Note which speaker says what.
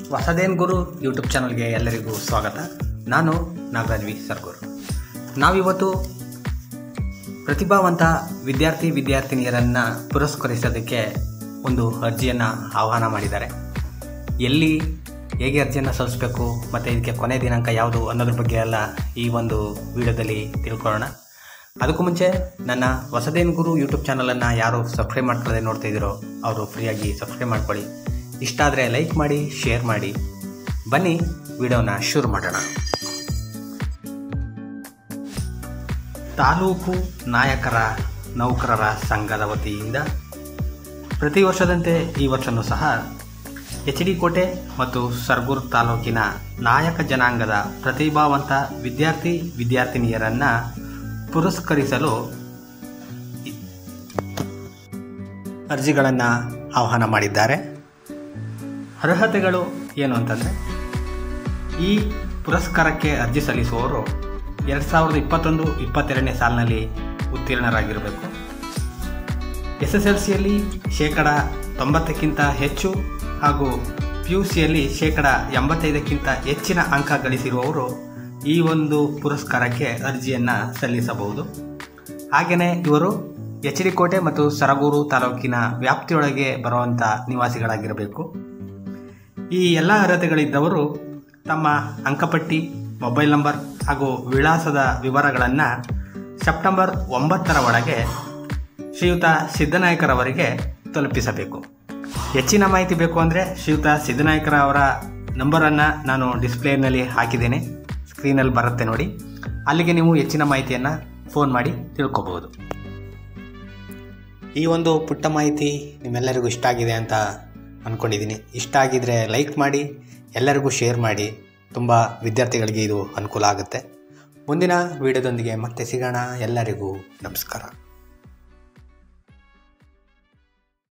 Speaker 1: ಹೊಸದೇನ್ ಗುರು YouTube ಚಾನಲ್ಗೆ ಎಲ್ಲರಿಗೂ ಸ್ವಾಗತ ನಾನು ನಾಗರಾಜ್ ವಿ ಸರ್ಗೂರು ನಾವಿವತ್ತು ಪ್ರತಿಭಾವಂತ ವಿದ್ಯಾರ್ಥಿ ವಿದ್ಯಾರ್ಥಿನಿಯರನ್ನು ಪುರಸ್ಕರಿಸೋದಕ್ಕೆ ಒಂದು ಅರ್ಜಿಯನ್ನು ಆಹ್ವಾನ ಮಾಡಿದ್ದಾರೆ ಎಲ್ಲಿ ಹೇಗೆ ಅರ್ಜಿಯನ್ನು ಸಲ್ಲಿಸಬೇಕು ಮತ್ತು ಇದಕ್ಕೆ ಕೊನೆ ದಿನಾಂಕ ಯಾವುದು ಅನ್ನೋದ್ರ ಬಗ್ಗೆ ಎಲ್ಲ ಈ ಒಂದು ವಿಡಿಯೋದಲ್ಲಿ ತಿಳ್ಕೊಳ್ಳೋಣ ಅದಕ್ಕೂ ಮುಂಚೆ ನನ್ನ ಹೊಸದೇನ್ ಗುರು ಯೂಟ್ಯೂಬ್ ಚಾನಲನ್ನು ಯಾರು ಸಬ್ಸ್ಕ್ರೈಬ್ ಮಾಡ್ಕೊಳ್ಳದೆ ನೋಡ್ತಾ ಇದ್ದೀರೋ ಅವರು ಫ್ರೀಯಾಗಿ ಸಬ್ಸ್ಕ್ರೈಬ್ ಮಾಡ್ಕೊಳ್ಳಿ ಇಷ್ಟ ಆದರೆ ಲೈಕ್ ಮಾಡಿ ಶೇರ್ ಮಾಡಿ ಬನ್ನಿ ವಿಡಿಯೋನ ಶುರು ಮಾಡೋಣ ತಾಲೂಕು ನಾಯಕರ ನೌಕರರ ಸಂಘದ ವತಿಯಿಂದ ಪ್ರತಿ ವರ್ಷದಂತೆ ಈ ವರ್ಷವೂ ಸಹ ಎಚ್ ಡಿ ಕೋಟೆ ಮತ್ತು ಸರ್ಗೂರು ತಾಲೂಕಿನ ನಾಯಕ ಜನಾಂಗದ ಪ್ರತಿಭಾವಂತ ವಿದ್ಯಾರ್ಥಿ ವಿದ್ಯಾರ್ಥಿನಿಯರನ್ನು ಪುರಸ್ಕರಿಸಲು ಅರ್ಜಿಗಳನ್ನು ಆಹ್ವಾನ ಮಾಡಿದ್ದಾರೆ ಅರ್ಹತೆಗಳು ಏನು ಅಂತಂದರೆ ಈ ಪುರಸ್ಕಾರಕ್ಕೆ ಅರ್ಜಿ ಸಲ್ಲಿಸುವವರು ಎರಡು ಸಾವಿರದ ಇಪ್ಪತ್ತೊಂದು ಇಪ್ಪತ್ತೆರಡನೇ ಸಾಲಿನಲ್ಲಿ ಉತ್ತೀರ್ಣರಾಗಿರಬೇಕು ಎಸ್ ಎಸ್ ಎಲ್ ಸಿಯಲ್ಲಿ ಶೇಕಡ ತೊಂಬತ್ತಕ್ಕಿಂತ ಹೆಚ್ಚು ಹಾಗೂ ಪಿ ಯು ಸಿಯಲ್ಲಿ ಶೇಕಡ ಎಂಬತ್ತೈದಕ್ಕಿಂತ ಹೆಚ್ಚಿನ ಅಂಕ ಗಳಿಸಿರುವವರು ಈ ಒಂದು ಪುರಸ್ಕಾರಕ್ಕೆ ಅರ್ಜಿಯನ್ನು ಸಲ್ಲಿಸಬಹುದು ಹಾಗೆಯೇ ಇವರು ಎಚ್ ಡಿ ಕೋಟೆ ಮತ್ತು ಸರಗೂರು ತಾಲೂಕಿನ ವ್ಯಾಪ್ತಿಯೊಳಗೆ ಬರುವಂಥ ನಿವಾಸಿಗಳಾಗಿರಬೇಕು ಈ ಎಲ್ಲ ಅರ್ಹತೆಗಳಿದ್ದವರು ತಮ್ಮ ಅಂಕಪಟ್ಟಿ ಮೊಬೈಲ್ ನಂಬರ್ ಹಾಗೂ ವಿಳಾಸದ ವಿವರಗಳನ್ನು ಸೆಪ್ಟೆಂಬರ್ ಒಂಬತ್ತರ ಒಳಗೆ ಶ್ರೀಯುತ ಸಿದ್ದನಾಯಕರವರಿಗೆ ತಲುಪಿಸಬೇಕು ಹೆಚ್ಚಿನ ಮಾಹಿತಿ ಬೇಕು ಅಂದರೆ ಶ್ರೀಯುತ ಸಿದ್ದನಾಯಕರ ಅವರ ನಂಬರನ್ನು ನಾನು ಡಿಸ್ಪ್ಲೇನಲ್ಲಿ ಹಾಕಿದ್ದೇನೆ ಸ್ಕ್ರೀನಲ್ಲಿ ಬರುತ್ತೆ ನೋಡಿ ಅಲ್ಲಿಗೆ ನೀವು ಹೆಚ್ಚಿನ ಮಾಹಿತಿಯನ್ನು ಫೋನ್ ಮಾಡಿ ತಿಳ್ಕೊಬಹುದು ಈ ಒಂದು ಪುಟ್ಟ ಮಾಹಿತಿ ನಿಮ್ಮೆಲ್ಲರಿಗೂ ಇಷ್ಟ ಆಗಿದೆ ಅಂತ ಅಂದ್ಕೊಂಡಿದ್ದೀನಿ ಇಷ್ಟ ಆಗಿದರೆ ಲೈಕ್ ಮಾಡಿ ಎಲ್ಲರಿಗೂ ಶೇರ್ ಮಾಡಿ ತುಂಬ ವಿದ್ಯಾರ್ಥಿಗಳಿಗೆ ಇದು ಅನುಕೂಲ ಆಗುತ್ತೆ ಮುಂದಿನ ವಿಡಿಯೋದೊಂದಿಗೆ ಮತ್ತೆ ಸಿಗೋಣ ಎಲ್ಲರಿಗೂ ನಮಸ್ಕಾರ